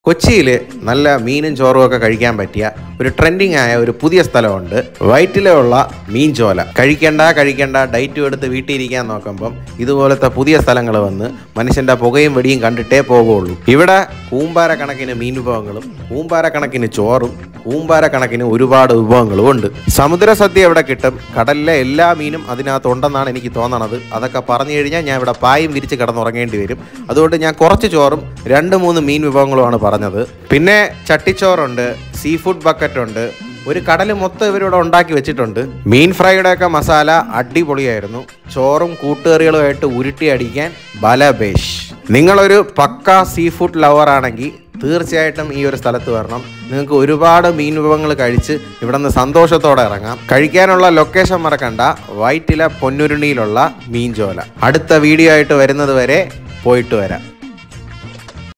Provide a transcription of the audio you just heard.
കൊച്ചിയിൽ നല്ല മീനും ചോറും ഒക്കെ കഴിക്കാൻ പറ്റിയ ഒരു ട്രെൻഡിങ് ആയ ഒരു പുതിയ സ്ഥലമുണ്ട് വയറ്റിലുള്ള മീൻചോല കഴിക്കണ്ട കഴിക്കണ്ട ഡയറ്റും എടുത്ത് വീട്ടിൽ ഇരിക്കാൻ നോക്കുമ്പം ഇതുപോലത്തെ പുതിയ സ്ഥലങ്ങൾ വന്ന് മനുഷ്യന്റെ പുകയും വെടിയും കണ്ടിട്ടേ പോകുള്ളൂ ഇവിടെ കൂമ്പാര കണക്കിന് മീൻ വിഭവങ്ങളും കൂമ്പാര കണക്കിന് ചോറും കൂമ്പാര കണക്കിന് ഒരുപാട് വിഭവങ്ങളും ഉണ്ട് സമുദ്ര സദ്യ ഇവിടെ കിട്ടും കടലിലെ എല്ലാ മീനും അതിനകത്ത് ഉണ്ടെന്നാണ് എനിക്ക് തോന്നണത് അതൊക്കെ പറഞ്ഞു കഴിഞ്ഞാൽ ഞാൻ ഇവിടെ പായും വിരിച്ച് കിടന്നുറങ്ങേണ്ടി വരും അതുകൊണ്ട് ഞാൻ കുറച്ച് ചോറും രണ്ട് മൂന്ന് മീൻ വിഭവങ്ങളുമാണ് പറഞ്ഞത് പിന്നെ ചട്ടിച്ചോറുണ്ട് സീ ഫുഡ് ബക്കറ്റ് ഉണ്ട് ഒരു കടൽ മൊത്തം ഇവരിവിടെ ഉണ്ടാക്കി വെച്ചിട്ടുണ്ട് മീൻ ഫ്രൈയുടെ ഒക്കെ മസാല അടിപൊളിയായിരുന്നു ചോറും കൂട്ടുകറികളുമായിട്ട് ഉരുട്ടി അടിക്കാൻ ബലബേഷ് നിങ്ങളൊരു പക്ക സീ ഫുഡ് ലവർ ആണെങ്കിൽ തീർച്ചയായിട്ടും ഈ ഒരു സ്ഥലത്ത് വരണം നിങ്ങൾക്ക് ഒരുപാട് മീൻ വിഭവങ്ങൾ കഴിച്ച് ഇവിടെ നിന്ന് സന്തോഷത്തോടെ ഇറങ്ങാം കഴിക്കാനുള്ള ലൊക്കേഷൻ മറക്കണ്ട വൈറ്റില പൊന്നുരുണിയിലുള്ള മീൻചോല അടുത്ത വീഡിയോ ആയിട്ട് വരുന്നത് വരെ പോയിട്ട് വരാം